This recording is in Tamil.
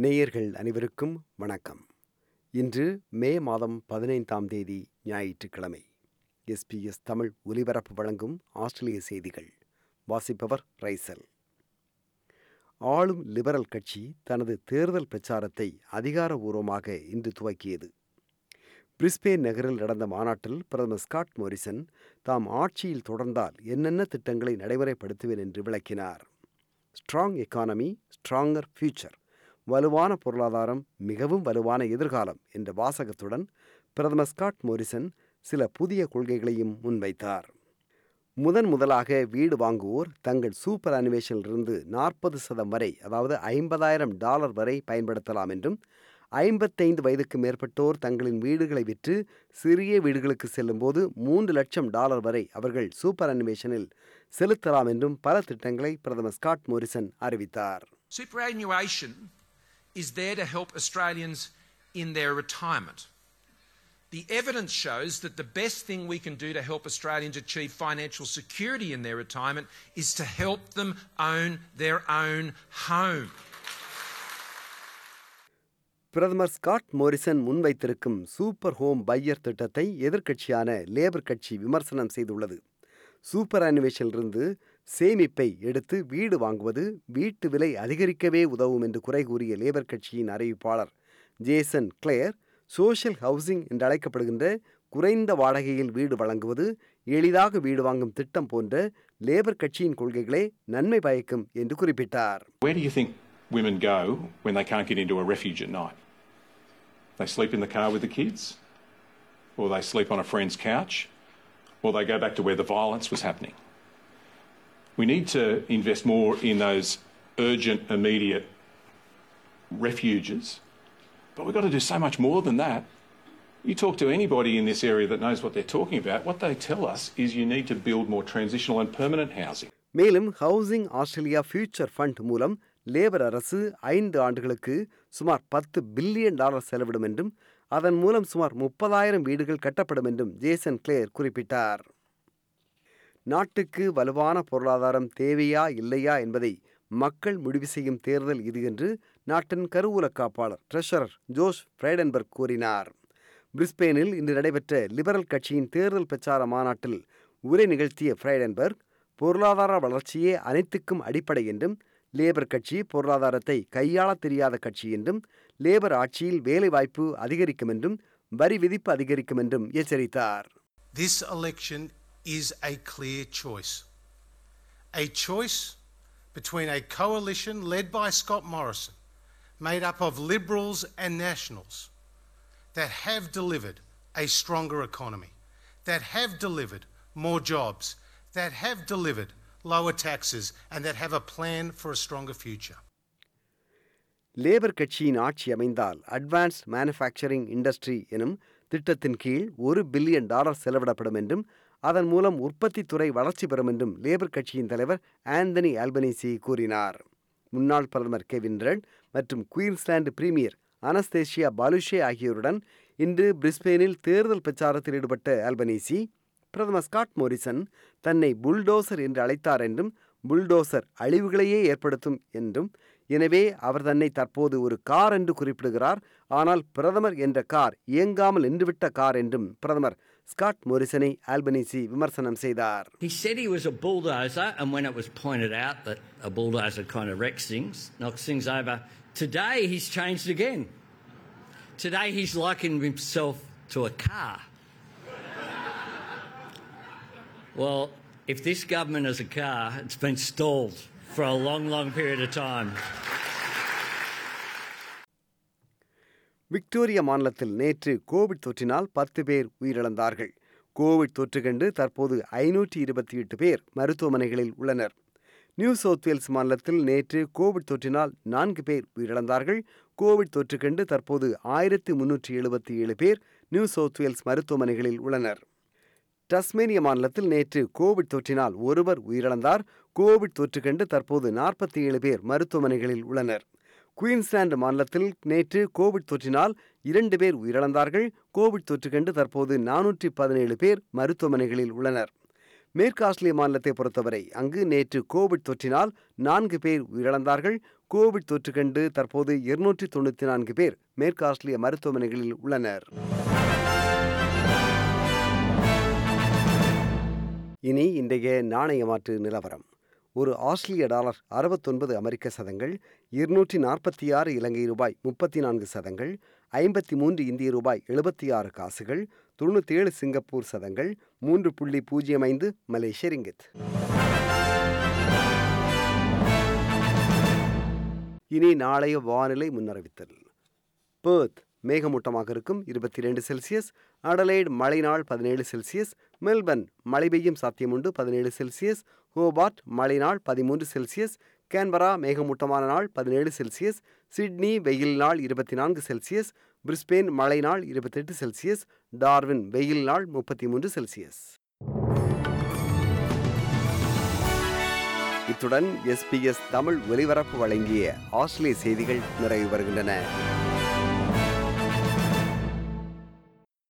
நேயர்கள் அனைவருக்கும் வணக்கம் இன்று மே மாதம் பதினைந்தாம் தேதி ஞாயிற்றுக்கிழமை எஸ்பிஎஸ் தமிழ் ஒலிபரப்பு வழங்கும் ஆஸ்திரேலிய செய்திகள் வாசிப்பவர் ரைசல் ஆளும் லிபரல் கட்சி தனது தேர்தல் பிரச்சாரத்தை அதிகாரபூர்வமாக இன்று துவக்கியது பிரிஸ்பேன் நகரில் நடந்த மாநாட்டில் பிரதமர் ஸ்காட் மோரிசன் தாம் ஆட்சியில் தொடர்ந்தால் என்னென்ன திட்டங்களை நடைமுறைப்படுத்துவேன் என்று விளக்கினார் ஸ்ட்ராங் எக்கானமி ஸ்ட்ராங்கர் ஃபியூச்சர் வலுவான பொருளாதாரம் மிகவும் வலுவான எதிர்காலம் என்ற வாசகத்துடன் பிரதமர் ஸ்காட் மோரிசன் சில புதிய கொள்கைகளையும் முன்வைத்தார் முதன் முதலாக வீடு வாங்குவோர் தங்கள் சூப்பர் அனிமேஷனிலிருந்து நாற்பது சதம் வரை அதாவது ஐம்பதாயிரம் டாலர் வரை பயன்படுத்தலாம் என்றும் ஐம்பத்தைந்து வயதுக்கு மேற்பட்டோர் தங்களின் வீடுகளை விற்று சிறிய வீடுகளுக்கு செல்லும்போது மூன்று லட்சம் டாலர் வரை அவர்கள் சூப்பர் அனிமேஷனில் செலுத்தலாம் என்றும் பல திட்டங்களை பிரதமர் ஸ்காட் மோரிசன் அறிவித்தார் Superannuation is there to help Australians in their retirement. The evidence shows that the best thing we can do to help Australians achieve financial security in their retirement is to help them own their own home. பிரதமர் ஸ்காட் மோரிசன் முன்வைத்திருக்கும் சூப்பர் ஹோம் பையர் திட்டத்தை எதிர்க்கட்சியான லேபர் கட்சி விமர்சனம் செய்துள்ளது சூப்பர் அனிவேஷனிலிருந்து சேமிப்பை எடுத்து வீடு வாங்குவது வீட்டு விலை அதிகரிக்கவே உதவும் என்று குறை கூறிய லேபர் கட்சியின் அறிவிப்பாளர் ஜேசன் கிளேர் சோஷியல் ஹவுசிங் என்று அழைக்கப்படுகின்ற குறைந்த வாடகையில் வீடு வழங்குவது எளிதாக வீடு வாங்கும் திட்டம் போன்ற லேபர் கட்சியின் கொள்கைகளே நன்மை பயக்கும் என்று குறிப்பிட்டார் Where do you think women go when they can't get into a refuge at night? They sleep in the car with the kids, or they sleep on a friend's couch, or they go back to where the violence was happening. We need to invest more in those urgent, immediate refuges, but we've got to do so much more than that. You talk to anybody in this area that knows what they're talking about, what they tell us is you need to build more transitional and permanent housing. மேலும் ஹவுசிங் ஆஸ்திரேலியா ஃபியூச்சர் ஃபண்ட் மூலம் லேபர் அரசு ஐந்து ஆண்டுகளுக்கு சுமார் பத்து பில்லியன் டாலர் செலவிடும் என்றும் அதன் மூலம் சுமார் முப்பதாயிரம் வீடுகள் கட்டப்படும் என்றும் ஜேசன் கிளேர் குறிப்பிட்டார் நாட்டுக்கு வலுவான பொருளாதாரம் தேவையா இல்லையா என்பதை மக்கள் முடிவு செய்யும் தேர்தல் இது என்று நாட்டின் கருவூல காப்பாளர் ட்ரெஷரர் ஜோஷ் ஃப்ரைடன்பர்க் கூறினார் பிரிஸ்பேனில் இன்று நடைபெற்ற லிபரல் கட்சியின் தேர்தல் பிரச்சார மாநாட்டில் உரை நிகழ்த்திய ஃப்ரைடன்பர்க் பொருளாதார வளர்ச்சியே அனைத்துக்கும் அடிப்படை என்றும் லேபர் கட்சி பொருளாதாரத்தை கையாளத் தெரியாத கட்சி என்றும் லேபர் ஆட்சியில் வேலைவாய்ப்பு அதிகரிக்கும் என்றும் வரி விதிப்பு அதிகரிக்கும் என்றும் எச்சரித்தார் This election is a clear choice. A choice between a coalition led by Scott Morrison, made up of Liberals and Nationals, that have delivered a stronger economy, that have delivered more jobs, that have delivered lower taxes, and that have a plan for a stronger future. Labour கட்சியின் ஆட்சி அமைந்தால் அட்வான்ஸ்ட் மேனுஃபேக்சரிங் இண்டஸ்ட்ரி எனும் திட்டத்தின் கீழ் ஒரு பில்லியன் டாலர் செலவிடப்படும் என்றும் அதன் மூலம் உற்பத்தி துறை வளர்ச்சி பெறும் என்றும் லேபர் கட்சியின் தலைவர் ஆந்தனி ஆல்பனீசி கூறினார் முன்னாள் பிரதமர் கெவின் ரெட் மற்றும் குயின்ஸ்லாந்து பிரீமியர் அனஸ்தேஷியா பாலுஷே ஆகியோருடன் இன்று பிரிஸ்பேனில் தேர்தல் பிரச்சாரத்தில் ஈடுபட்ட ஆல்பனீசி பிரதமர் ஸ்காட் மோரிசன் தன்னை புல்டோசர் என்று அழைத்தார் என்றும் புல்டோசர் அழிவுகளையே ஏற்படுத்தும் என்றும் எனவே அவர் தன்னை தற்போது ஒரு கார் என்று குறிப்பிடுகிறார் ஆனால் பிரதமர் என்ற கார் இயங்காமல் நின்றுவிட்ட கார் என்றும் பிரதமர் ஸ்காட் மோரிசனை ஆல்பனீசி விமர்சனம் செய்தார் He said he was a bulldozer, and when it was pointed out that a bulldozer kind of wrecks things, knocks things over, today he's changed again. Today he's likened himself to a car. Well, if this government is a car, it's been stalled for a long, long period of time. Victoria மாநிலத்தில் நேற்று கோவிட் தொற்றினால் பத்து பேர் உயிரிழந்தார்கள் கோவிட் தொற்று கண்டு தற்போது ஐநூற்றி இருபத்தி எட்டு பேர் மருத்துவமனைகளில் உள்ளனர் நியூ சவுத் வேல்ஸ் மாநிலத்தில் நேற்று கோவிட் தொற்றினால் நான்கு பேர் உயிரிழந்தார்கள் கோவிட் தொற்று கண்டு தற்போது ஆயிரத்தி முன்னூற்றி எழுபத்தி ஏழு பேர் நியூ சவுத் வேல்ஸ் மருத்துவமனைகளில் உள்ளனர் டஸ்மேனிய மாநிலத்தில் நேற்று கோவிட் தொற்றினால் ஒருவர் உயிரிழந்தார் கோவிட் தொற்று கண்டு தற்போது நாற்பத்தி ஏழு பேர் மருத்துவமனைகளில் உள்ளனர் குயின்ஸ்லாந்து மாநிலத்தில் நேற்று கோவிட் தொற்றினால் இரண்டு பேர் உயிரிழந்தார்கள் கோவிட் தொற்று கண்டு தற்போது நானூற்றி பதினேழு பேர் மருத்துவமனைகளில் உள்ளனர் மேற்கு ஆஸ்திரேலிய மாநிலத்தை பொறுத்தவரை அங்கு நேற்று கோவிட் தொற்றினால் நான்கு பேர் உயிரிழந்தார்கள் கோவிட் தொற்று கண்டு தற்போது இருநூற்றி தொண்ணூற்றி நான்கு பேர் மேற்கு ஆஸ்திரேலிய மருத்துவமனைகளில் உள்ளனர் இனி இன்றைய நாணய மாற்று நிலவரம் ஒரு ஆஸ்திரேலிய டாலர் அறுபத்தொன்பது அமெரிக்க சதங்கள் இருநூற்றி நாற்பத்தி ஆறு இலங்கை ரூபாய் முப்பத்தி நான்கு சதங்கள் ஐம்பத்தி மூன்று இந்திய ரூபாய் எழுபத்தி ஆறு காசுகள் தொண்ணூற்றி ஏழு சிங்கப்பூர் சதங்கள் மூன்று புள்ளி பூஜ்ஜியம் ஐந்து மலேசிய ரிங்கித் இனி நாளைய வானிலை முன்னறிவித்தல் பேர்த் மேகமூட்டமாக இருக்கும் இருபத்தி ரெண்டு செல்சியஸ் அடலைட் மழை நாள் பதினேழு செல்சியஸ் மெல்பர்ன் மழை பெய்யும் சாத்தியமுண்டு பதினேழு செல்சியஸ் ஹோபார்ட் மழை நாள் பதிமூன்று செல்சியஸ் கேன்பரா மேகமூட்டமான நாள் பதினேழு செல்சியஸ் சிட்னி வெயில் நாள் இருபத்தி நான்கு செல்சியஸ் பிரிஸ்பேன் மழை நாள் இருபத்தெட்டு செல்சியஸ் டார்வின் வெயில் நாள் முப்பத்தி மூன்று செல்சியஸ் இத்துடன் எஸ்பிஎஸ் தமிழ் ஒலிபரப்பு வழங்கிய ஆஸ்திரேலிய செய்திகள் நிறைவு வருகின்றன